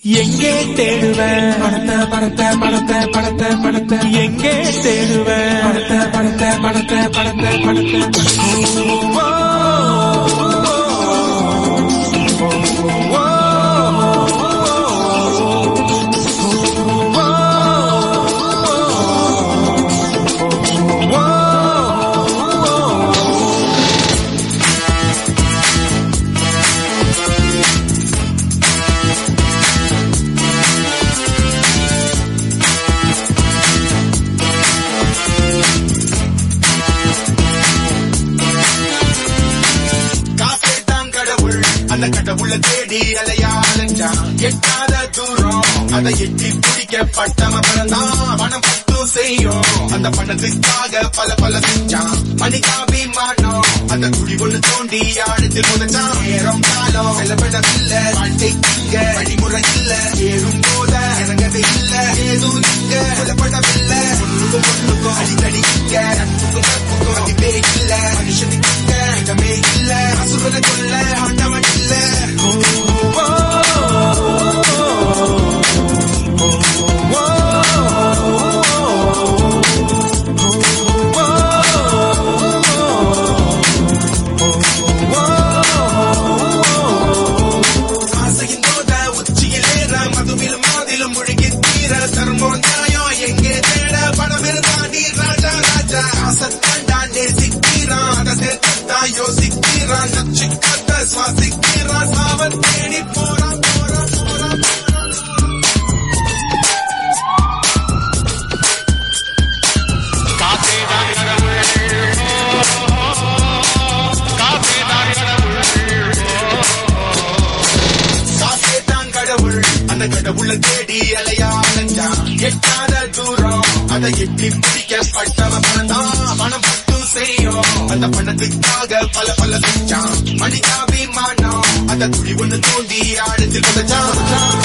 எங்கே தேடுவேன் பணத்தை பணத்தை பணத்தை பணத்தை பணத்தை எங்கே தேடுவேன் பணத்தை பணத்தை பணத்தை பணத்தை பணத்தை காசே தான் கடவுள் அந்த கடவுளை தேடி அலையா அலைஞ்சான் எட்டாத தூரம் அதை எட்டி பிடிக்க பட்டம பிறந்தான் பணம் பத்து செய்யும் அந்த பணத்துக்காக பல பல செஞ்சான் மணிக்காபி மாட்டோம் அந்த குடி ஒண்ணு தோண்டி ஆடுத்து முதச்சான் நேரம் காலம் செலவிடவில்லை வாழ்க்கைக்கு இங்க வழிமுறை இல்ல ஏறும் போத இறங்கவே இல்ல ஏதும் இங்க கொல்லப்படவில்லை ஒண்ணுக்கும் ஒண்ணுக்கும் அடிக்கடி இங்க நட்புக்கும் நட்புக்கும் மதிப்பே இல்ல மனுஷனுக்கு இங்க இடமே இல்ல அசுரனை கொல்ல ஆண்டவன் இல்ல ஆசையின் போத உச்சியில் ஏற மதுவிலும் மாதிலும் முழுகி தீர தர்மம் நியாயம் எங்கே தேட பணம் இருந்தாண்டி ராஜா ராஜா ஆசத்தாண்டா நேசிக்கிறான் அதை சேர்த்தான் யோசிக்கிறான் நச்சு காத்த சுவாசிக்கிறான் சாவன் தேடி போறான் போறான் போறான் காசே தான் கடவுள் அந்த கடவுளை தேடி அலையா அலைஞ்சான் எட்டாத தூரம் அதை எட்டி பிடிக்க பட்டவ பணந்தான் பணம் பட்டு செய்யும் அந்த பணத்துக்காக பல பல செஞ்சான் மணிக்காபி மானம் அந்த துளி ஒண்ணு தோண்டி ஆடுத்து கொடுத்தான்